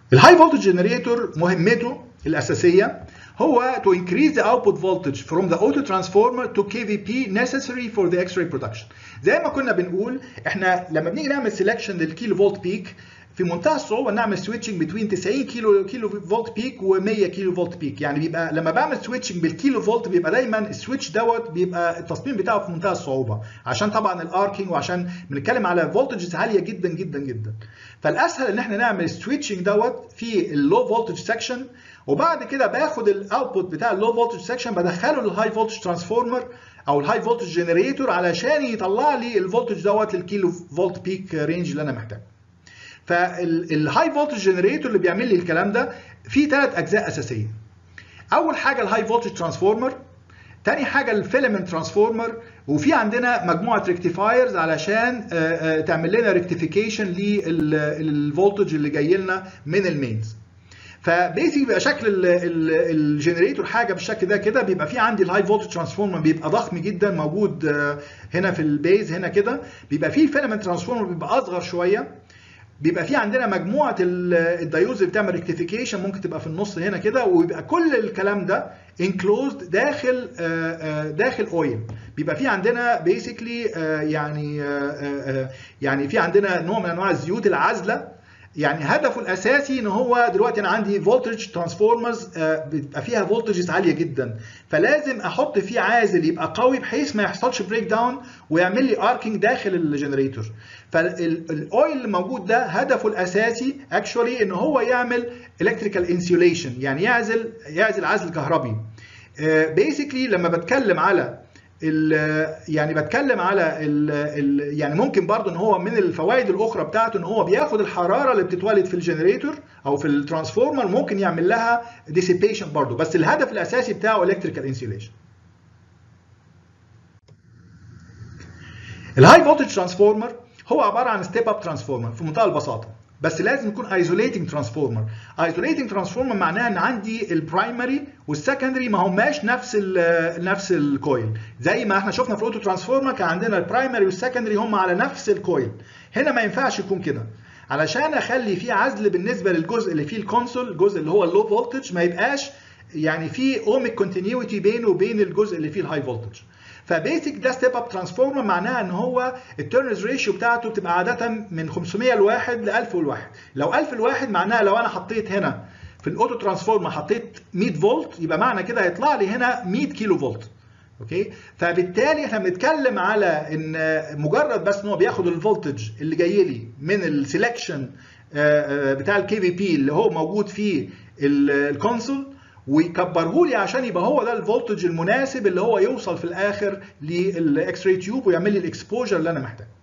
الهاي فولتج جنريتور مهمته الاساسيه هو to increase the output voltage from the auto transformer to KVP necessary for the X-ray production. زي ما كنا بنقول احنا لما بنيجي نعمل سelection للكيلو فولت بيك في منتهى الصعوبه نعمل سويتشنج بين 90 كيلو كيلو فولت بيك و100 كيلو فولت بيك يعني بيبقى لما بعمل سويتشنج بالكيلو فولت بيبقى دايما السويتش دوت بيبقى التصميم بتاعه في منتهى الصعوبه عشان طبعا الاركينج وعشان بنتكلم على فولتجز عاليه جدا جدا جدا فالاسهل ان احنا نعمل سويتشنج دوت في اللو فولتج سكشن وبعد كده باخد الاوتبوت بتاع اللو فولتج سكشن بدخله للهاي فولتج ترانسفورمر او الهاي فولتج جنريتور علشان يطلع لي الفولتج دوت للكيلو فولت بيك رينج اللي انا محتاجه فالهاي فولتج جنريتور اللي بيعمل لي الكلام ده فيه ثلاث اجزاء اساسيه اول حاجه الهاي فولتج ترانسفورمر تاني حاجه الفيلمنت ترانسفورمر وفي عندنا مجموعه ريكتيفايرز علشان تعمل لنا ريكتيفيكيشن للفولتج اللي جاي لنا من المينز فبيسك بيبقى شكل الجنريتور حاجه بالشكل ده كده بيبقى في عندي الهاي فولتج ترانسفورمر بيبقى ضخم جدا موجود هنا في البيز هنا كده بيبقى في الفيلمنت ترانسفورمر بيبقى اصغر شويه بيبقى في عندنا مجموعه الدايوز اللي بتعمل ريكتيفيكيشن ممكن تبقى في النص هنا كده ويبقى كل الكلام ده انكلوزد داخل داخل اويل بيبقى في عندنا بيسكلي يعني يعني في عندنا نوع من انواع الزيوت العازله يعني هدفه الاساسي ان هو دلوقتي انا عندي فولتج ترانسفورمرز بيبقى فيها فولتجز عاليه جدا فلازم احط فيه عازل يبقى قوي بحيث ما يحصلش بريك داون ويعمل لي اركينج داخل الجنريتور فالاويل اللي موجود ده هدفه الاساسي اكشولي ان هو يعمل الكتريكال انسيوليشن يعني يعزل يعزل عزل كهربي بيسكلي لما بتكلم على يعني بتكلم على ال ال يعني ممكن برضو ان هو من الفوائد الاخرى بتاعته ان هو بياخد الحراره اللي بتتولد في الجنريتور او في الترانسفورمر ممكن يعمل لها ديسيبيشن برضو بس الهدف الاساسي بتاعه الكتريكال انسيوليشن الهاي فولتج ترانسفورمر هو عباره عن ستيب اب ترانسفورمر في منتهى البساطه بس لازم يكون ايزوليتنج ترانسفورمر ايزوليتنج ترانسفورمر معناها ان عندي البرايمري والسكندري ما هماش نفس ال نفس الكويل زي ما احنا شفنا في الاوتو ترانسفورمر كان عندنا البرايمري والسكندري هم على نفس الكويل هنا ما ينفعش يكون كده علشان اخلي في عزل بالنسبه للجزء اللي فيه الكونسول الجزء اللي هو اللو فولتج ما يبقاش يعني في اوميك كونتينيوتي بينه وبين الجزء اللي فيه الهاي فولتج فبيسك ده ستيب اب ترانسفورمر معناها ان هو التيرنز ريشيو بتاعته بتبقى عاده من 500 لواحد ل 1000 لواحد لو 1000 لواحد معناها لو انا حطيت هنا في الاوتو ترانسفورمر حطيت 100 فولت يبقى معنى كده هيطلع لي هنا 100 كيلو فولت اوكي فبالتالي احنا بنتكلم على ان مجرد بس ان هو بياخد الفولتج اللي جاي لي من السelection بتاع الكي في بي اللي هو موجود فيه الكونسول ويكبره لي عشان يبقى هو ده الفولتج المناسب اللي هو يوصل في الاخر للاكس راي تيوب ويعمل لي الاكسبوجر اللي انا محتاجه